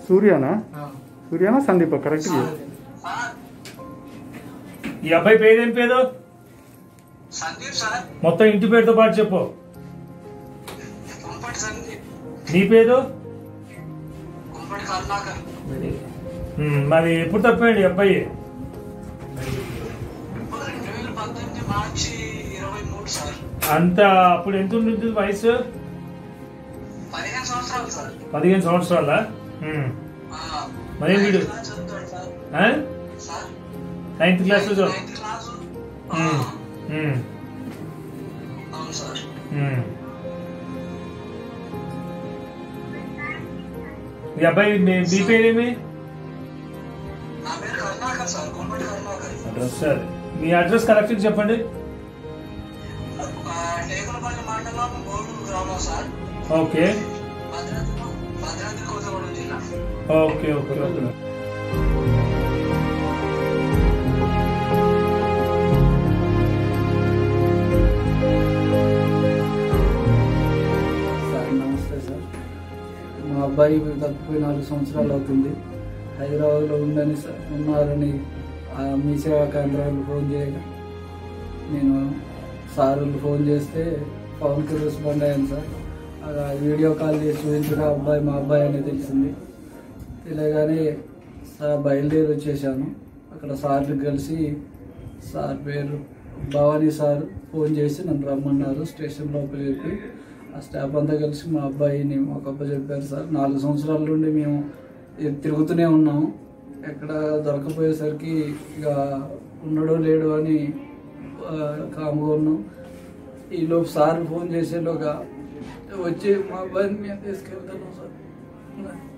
సూర్యనా ఆ. సూర్యనా సందీప కరెక్ట్ ఈ అబ్బాయి పేరేం పేరు సందీప్ సార్ మొత్తం ఇంటి పేరుతో పాటు చెప్పు కుంపటి సందీప్ నీ పేరు కుంపటి కరుణాకర్ ఉమ్, మరి ఎప్పుడు తప్పాడు ఈ అబ్బాయి రెండు వేల పద్దెనిమిది మార్చి ఇరవై మూడు సార్ అంత అప్పుడు ఎంత ఉంటుంది వయసు పదిహేను సంవత్సరాలు సార్ పదిహేను సంవత్సరాల ఆ, మరేం వీడు? నైన్త్ క్లాస్ చదువుతాడు సార్ సార్ నైన్త్ క్లాస్ లో చదువు నైన్త్ క్లాస్ ఆ, ఉమ్, ఉమ్, అవును సార్ ఉమ్. ఈ అబ్బాయి మీ- మీ పేరేమి నా పేరు Karunakar sir Kumpati Karunakar address sir మీ అడ్రస్ కరెక్ట్ చెప్పండి ఆ, టేకులపల్లి మండలం గోడూరు గ్రామం సార్ ఓకే భద్రాద్రి భద్రాద్రి కొత్తగూడెం జిల్లా ఓకే ఓకే ఓకే సార్ నమస్తే సార్ మా అబ్బాయి తప్పిపోయి నాలుగు సంవత్సరాలు అవుతుంది హైదరాబాద్లో ఉందని సార్ ఉన్నారని ఆ మీ సేవా కేంద్రాలు ఫోన్ చేయగా నేను సార్లు ఫోన్ చేస్తే ఫోన్కి రెస్పాండ్ అయ్యాను సార్ ఆ వీడియో కాల్ చేసి చూపించగా అబ్బాయి మా అబ్బాయి అనేది తెలిసింది తెలియగానే సార్ బయలుదేరి వచ్చేసాను అక్కడ సార్లు కలిసి సార్ పేరు భవానీ సార్ ఫోన్ చేసి నన్ను రమ్మన్నారు స్టేషన్ లోపలికి చెప్పి ఆ స్టాఫ్ అంతా కలిసి మా అబ్బాయిని మాకు అప్ప చెప్పారు సార్ నాలుగు సంవత్సరాల నుండి మేము ఇ- తిరుగుతూనే ఉన్నాము ఎక్కడ దొరకపోయేసరికి ఇక ఉండడో లేడు అని ఆ, కామ్గా ఉన్నాం ఈలోపు సార్ ఫోన్ చేసేలోగా వచ్చి మా అబ్బాయిని మేము తీసుకెళ్తున్నాం సార్